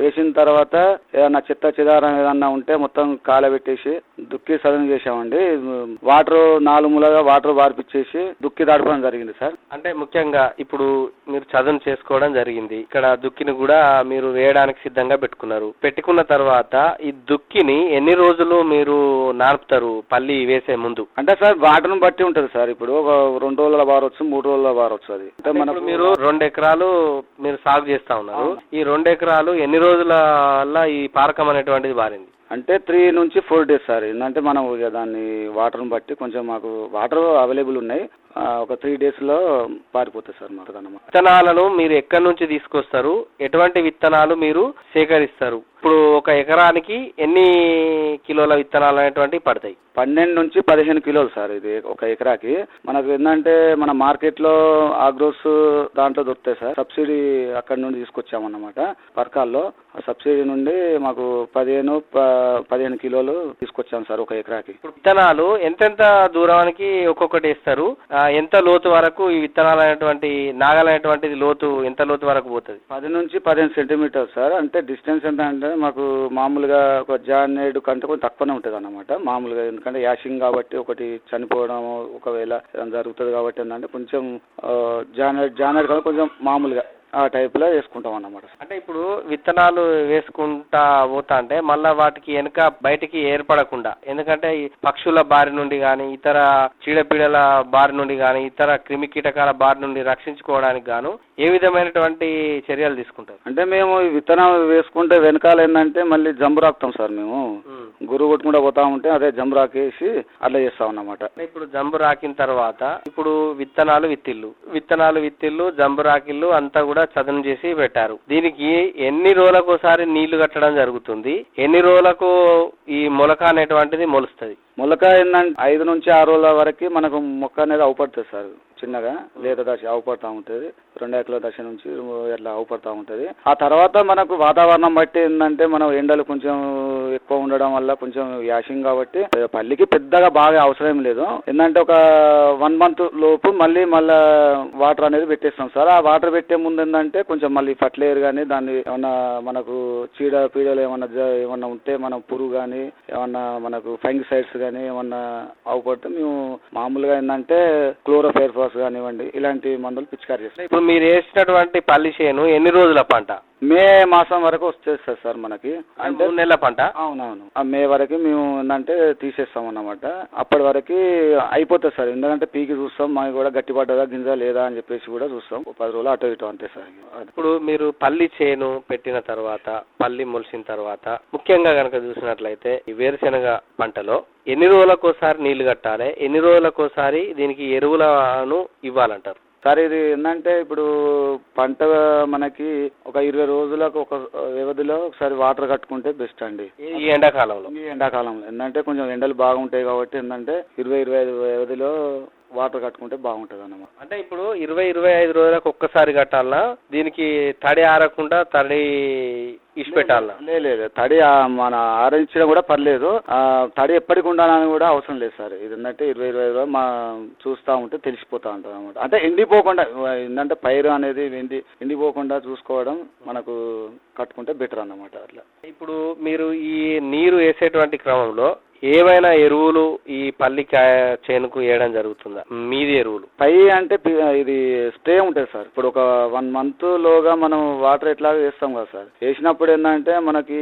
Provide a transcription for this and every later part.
వేసిన తర్వాత ఏదన్నా చెత్త చెదారం ఏదన్నా ఉంటే మొత్తం కాలబెట్టేసి దుక్కి సదనం చేసామండి వాటర్ నాలుగు మూలగా వాటర్ వార్పిచ్చేసి దుక్కి దాడిపోవడం జరిగింది సార్ అంటే ముఖ్యంగా ఇప్పుడు మీరు చదును చేసుకోవడం జరిగింది ఇక్కడ దుక్కిని కూడా మీరు వేయడానికి సిద్ధంగా పెట్టుకున్నారు పెట్టుకున్న తర్వాత ఈ దుక్కిని ఎన్ని రోజులు మీరు నానుపుతారు పల్లి వేసే ముందు అంటే సార్ వాటర్ని బట్టి ఉంటుంది సార్ ఇప్పుడు ఒక రెండు రోజుల వారొచ్చు మూడు రోజుల వారొచ్చు అది అంటే అంటే మనకు ఇప్పుడు మీరు రెండు ఎకరాలు మీరు సాగు చేస్తా ఉన్నారు ఈ రెండు ఎకరాలు ఎన్ని రోజుల ఈ పారకం అనేటువంటిది బారింది అంటే త్రీ నుంచి ఫోర్ డేస్ సార్ ఏంటంటే మనం ఇక దాన్ని వాటర్ని బట్టి కొంచెం మాకు వాటర్ అవైలబుల్ ఉన్నాయి ఆ, ఒక త్రీ డేస్లో పారిపోతుంది సార్ మాకు అన్నమాట విత్తనాలను మీరు ఎక్కడి నుంచి తీసుకొస్తారు ఎటువంటి విత్తనాలు మీరు సేకరిస్తారు ఇప్పుడు ఒక ఎకరానికి ఎన్ని కిలోల విత్తనాలు అనేటువంటివి పడతాయి పన్నెండు నుంచి పదిహేను కిలోలు సార్ ఇది ఒక ఎకరాకి మనకు ఏంటంటే మన మార్కెట్లో ఆగ్రోస్ దాంట్లో దొరుకుతాయి సార్ సబ్సిడీ అక్కడ నుండి తీసుకొచ్చామన్నమాట పర్కాల్లో ఆ సబ్సిడీ నుండి మాకు పదిహేను ప- పదిహేను కిలోలు తీసుకొచ్చాం సార్ ఒక ఎకరాకి ఇప్పుడు విత్తనాలు ఎంతెంత దూరానికి ఒక్కొక్కటి వేస్తారు ఆ, ఎంత లోతు వరకు ఈ విత్తనాలు అనేటువంటి నాగలు అనేటువంటిది లోతు ఎంత లోతు వరకు పోతుంది పది నుంచి పదిహేను సెంటీమీటర్ సార్ అంటే డిస్టెన్స్ ఎంత అంటే మాకు మామూలుగా ఒక జానేడు కంటే కొంచెం తక్కువనే ఉంటుంది అన్నమాట మామూలుగా ఎందుకంటే యాషింగ్ కాబట్టి ఒకటి చనిపోవడం ఒకవేళ ఏదైనా జరుగుతుంది కాబట్టి ఏంటంటే కొంచెం ఆ, జానేడు జానేడు కంటే కొంచెం మామూలుగా ఆ టైప్లో వేసుకుంటాం అన్నమాట అంటే ఇప్పుడు విత్తనాలు వేసుకుంటా పోతా అంటే మళ్ళా వాటికి వెనుక బయటికి ఏర్పడకుండా ఎందుకంటే ఈ పక్షుల బారి నుండి కానీ ఇతర చీడపీడల బారి నుండి కానీ ఇతర క్రిమి కీటకాల బారి నుండి రక్షించుకోవడానికి గాను ఏ విధమైనటువంటి చర్యలు తీసుకుంటారు అంటే మేము ఈ విత్తనం వేసుకుంటే వెనకాల ఏంటంటే మళ్ళీ జంబు రాకుతాం సార్ మేము గురువు కొట్టుకుంటూ పోతా ఉంటే అదే జంబు రాకేసి అట్లా చేస్తాం అన్నమాట అంటే ఇప్పుడు జంబు రాకిన తర్వాత ఇప్పుడు విత్తనాలు విత్తిళ్ళు విత్తనాలు విత్తిళ్ళు జంబు రాకిళ్ళు అంతా కూడా చదును చేసి పెట్టారు దీనికి ఎన్ని రోజులకు ఒకసారి నీళ్లు కట్టడం జరుగుతుంది ఎన్ని రోజులకు ఈ మొలక అనేటువంటిది మొలుస్తుంది మొలక ఏంటంటే ఐదు నుంచి ఆరు రోజుల వరకు మనకు మొక్క అనేది అవపడుతుంది సార్ చిన్నగా లేత దశ అవపడతా ఉంటుంది రెండు ఎకరాల దశ నుంచి ఇట్లా అవపడతా ఉంటుంది ఆ తర్వాత మనకు వాతావరణం బట్టి ఏంటంటే మనం ఎండలు కొంచెం ఎక్కువ ఉండడం వల్ల కొంచెం యాషింగ్ కాబట్టి పల్లికి పెద్దగా బాగా అవసరం లేదు ఏంటంటే ఒక వన్ మంత్ లోపు మళ్ళీ మళ్ళా వాటర్ అనేది పెట్టేస్తాం సార్ ఆ వాటర్ పెట్టే ముందు ఏంటంటే కొంచెం మళ్ళీ ఫర్టిలైజర్ కానీ దాన్ని ఏమన్నా మనకు చీడ పీడలు ఏమన్నా జ- ఏమన్నా ఉంటే మనం పురుగు కానీ ఏమన్నా మనకు ఫంగిసైడ్స్ కానీ ఏమన్నా అవపడితే మేము మామూలుగా ఏంటంటే క్లోరోఫైర్ఫాస్ కానివ్వండి ఇలాంటి మందులు పిచికారి చేస్తాం ఇప్పుడు మీరు వేసినటువంటి పల్లి చేను ఎన్ని రోజుల పంట మే మాసం వరకు వచ్చేస్తుంది సార్ మనకి అంటే మూడు నెలల పంట అవునవును ఆ మే వరకు మేము ఏంటంటే తీసేస్తాం అన్నమాట అప్పటి వరకు అయిపోతుంది సార్ ఎందుకంటే పీకి చూస్తాం మాకు కూడా గట్టిపడ్డదా గింజ లేదా అని చెప్పేసి కూడా చూస్తాం ఒక పది రోజులు అటు ఇటు అంతే సార్ అది. ఇప్పుడు మీరు పల్లి చేను పెట్టిన తర్వాత పల్లి మొలిసిన తర్వాత ముఖ్యంగా కనుక చూసినట్లయితే ఈ వేరుశెనగ పంటలో ఎన్ని రోజులకోసారి నీళ్లు కట్టాలి ఎన్ని రోజులకోసారి దీనికి ఎరువులను ఇవ్వాలంటారు సార్ ఇది ఏంటంటే ఇప్పుడు పంట మనకి ఒక ఇరవై రోజులకు ఒక వ్యవధిలో ఒకసారి వాటర్ కట్టుకుంటే బెస్ట్ అండి ఈ- ఈ ఎండాకాలంలో ఈ ఎండాకాలంలో ఏంటంటే కొంచెం ఎండలు బాగుంటాయి కాబట్టి ఏంటంటే ఇరవై ఇరవై ఐదు వ్యవధిలో వాటర్ కట్టుకుంటే బాగుంటుంది అన్నమాట అంటే ఇప్పుడు ఇరవై ఇరవై ఐదు రోజులకు ఒక్కసారి కట్టాలనా దీనికి తడి ఆరకుండా తడి ఇచ్చిపెట్టాలనా లే- లేదు తడి ఆ మన ఆరించడం కూడా పర్లేదు ఆ తడి ఎప్పటికి ఉండాలని కూడా అవసరం లేదు సార్ ఇది ఏంటంటే ఇరవై ఇరవై ఐదు మా చూస్తూ ఉంటే తెలిసిపోతా ఉంటుంది అనమాట అంటే ఎండిపోకుండా ఏంటంటే పైరు అనేది ఎండి ఎండిపోకుండా చూసుకోవడం మనకు కట్టుకుంటే బెటర్ అన్నమాట అట్లా ఇప్పుడు మీరు ఈ నీరు వేసేటువంటి క్రమంలో ఏమైనా ఎరువులు ఈ పల్లి కా- చేనుకు వేయడం జరుగుతుందా మీది ఎరువులు పై అంటే పి- ఇది స్ప్రే ఉంటుంది సార్ ఇప్పుడు ఒక వన్ మంత్ లోగా మనం వాటర్ ఎట్లా వేస్తాం కదా సార్ వేసినప్పుడు ఏంటంటే మనకి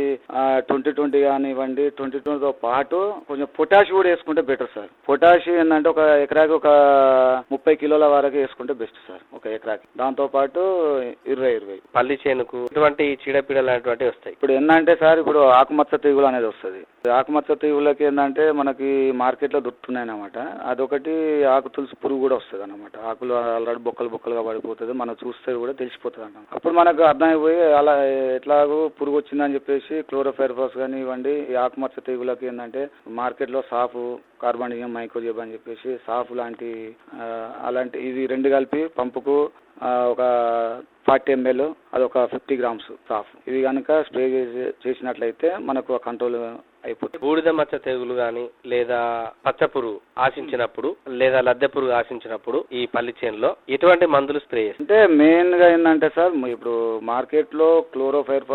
ట్వంటీ ట్వంటీ కానివ్వండి ట్వంటీ ట్వంటీతో పాటు కొంచెం పొటాష్ కూడా వేసుకుంటే బెటర్ సార్ పొటాష్ ఏంటంటే ఒక ఎకరాకి ఒక ముప్పై కిలోల వరకు వేసుకుంటే బెస్ట్ సార్ ఒక ఎకరాకి దాంతో పాటు ఇరవై ఇరవై పల్లి చేనుకు ఇటువంటి చీడపీడలు అనేటువంటివి వస్తాయి ఇప్పుడు ఏంటంటే సార్ ఇప్పుడు ఆకుమచ్చ తెగులు అనేది వస్తుంది ఆకుమచ్చ తెగులకి ఏంటంటే మనకి మార్కెట్లో దొరుకుతున్నాయి అన్నమాట అదొకటి ఆకు తులసి పురుగు కూడా వస్తుంది అనమాట ఆకులు ఆల్రెడీ బొక్కలు బొక్కలుగా పడిపోతుంది మనం చూస్తే కూడా తెలిసిపోతుంది అన్నమాట అప్పుడు మనకు అర్థమైపోయి అలా ఎట్లాగో పురుగు వచ్చిందని చెప్పేసి క్లోరోఫైర్ఫాస్ కానీ ఇవ్వండి ఈ ఆకుమచ్చ తెగులకి ఏంటంటే మార్కెట్లో సాఫ్ కార్బానియం మైక్రోజెబ్ అని చెప్పేసి సాఫ్ లాంటి ఆ, అలాంటి ఇవి రెండు కలిపి పంపుకు ఆ, ఒక ఫార్టీ ఎంఎల్ అదొక ఫిఫ్టీ గ్రామ్స్ సాఫ్ ఇవి కనుక స్ప్రే చేసి చేసినట్లయితే మనకు కంట్రోల్ అయిపోతుంది బూడిద మచ్చ తెగులు గాని లేదా పచ్చ పురుగు ఆశించినప్పుడు లేదా లద్దె పురుగు ఆశించినప్పుడు ఈ పల్లి చేనులో ఎటువంటి మందులు స్ప్రే చేస్తారు అంటే మెయిన్ గా ఏంటంటే సార్ ఇప్పుడు మార్కెట్ లో క్లోరోఫైర్